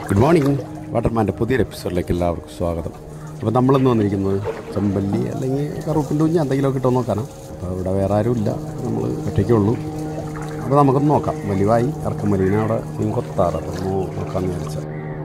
good morning വാട്ടർമാൻ്റെ പുതിയൊരു എപ്പിസോഡിലേക്ക് എല്ലാവർക്കും സ്വാഗതം അപ്പോൾ നമ്മളിന്ന് വന്നിരിക്കുന്നത് ചെമ്പല്ലി അല്ലെങ്കിൽ കറുപ്പിൻ്റെ കുഞ്ഞ് എന്തെങ്കിലുമൊക്കെ ഇട്ടോ നോക്കാനാണ് അപ്പോൾ ഇവിടെ വേറെ ആരും ഇല്ല നമ്മൾ ഒറ്റയ്ക്കേ ഉള്ളൂ അപ്പോൾ നമുക്കൊന്ന് നോക്കാം വലിവായി ഇറക്കം വലിവിനെ അവിടെ മീൻ കൊത്താറ് അപ്പോൾ ഒന്ന് നോക്കാമെന്ന് വിചാരിച്ചാൽ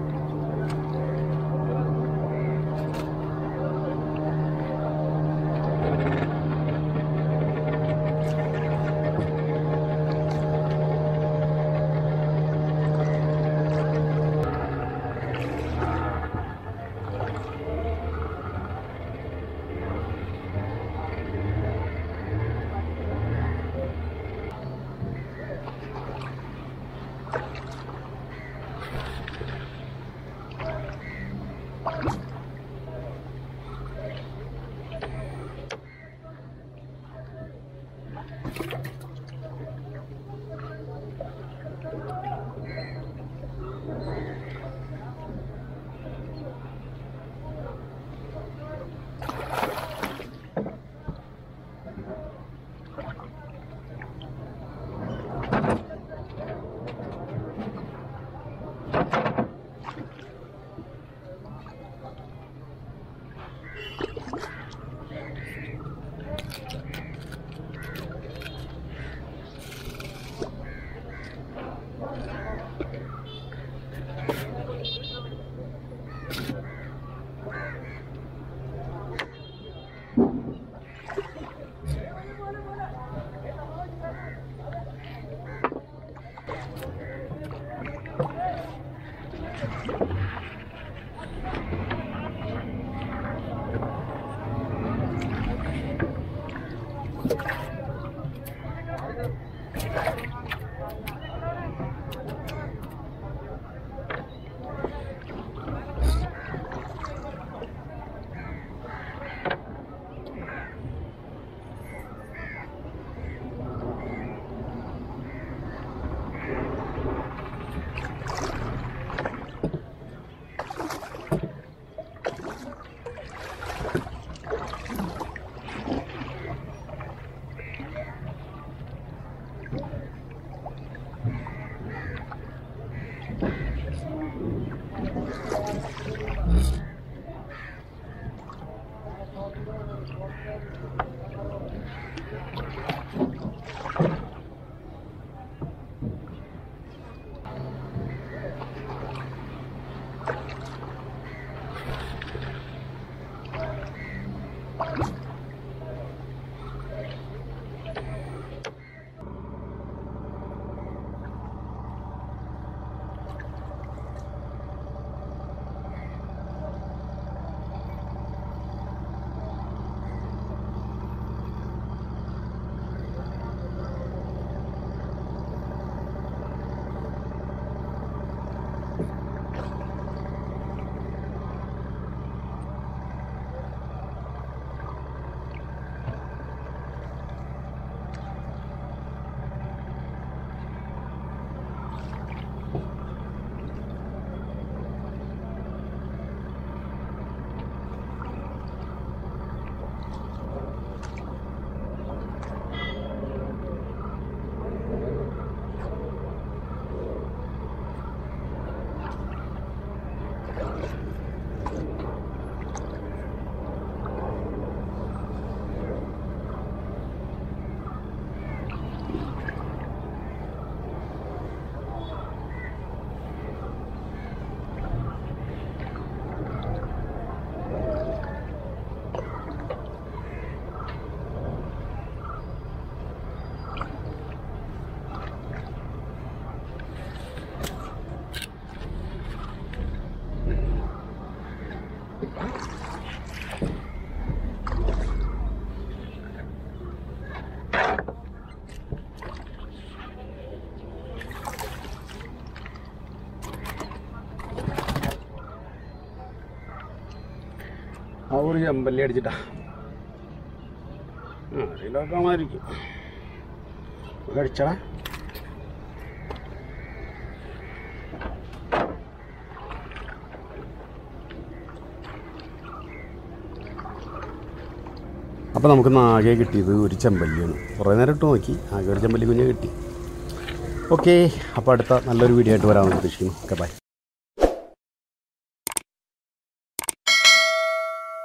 ആ ഒരു ചെമ്പല്ലി അടിച്ചിട്ടാ ആ അതിലൊക്കെ കാണാതിരിക്കും അടിച്ചടാ അപ്പോൾ നമുക്ക് ആകെ കിട്ടിയത് ഒരു ചെമ്പല്ലിയാണ് കുറേ നേരം ഇട്ട് നോക്കി ആകെ ഒരു ചെമ്പല്ലി കുഞ്ഞ് കിട്ടി ഓക്കെ അപ്പോൾ അടുത്ത നല്ലൊരു വീഡിയോ ആയിട്ട് വരാമെന്ന് പ്രതീക്ഷിക്കുന്നു ഓക്കെ ബൈ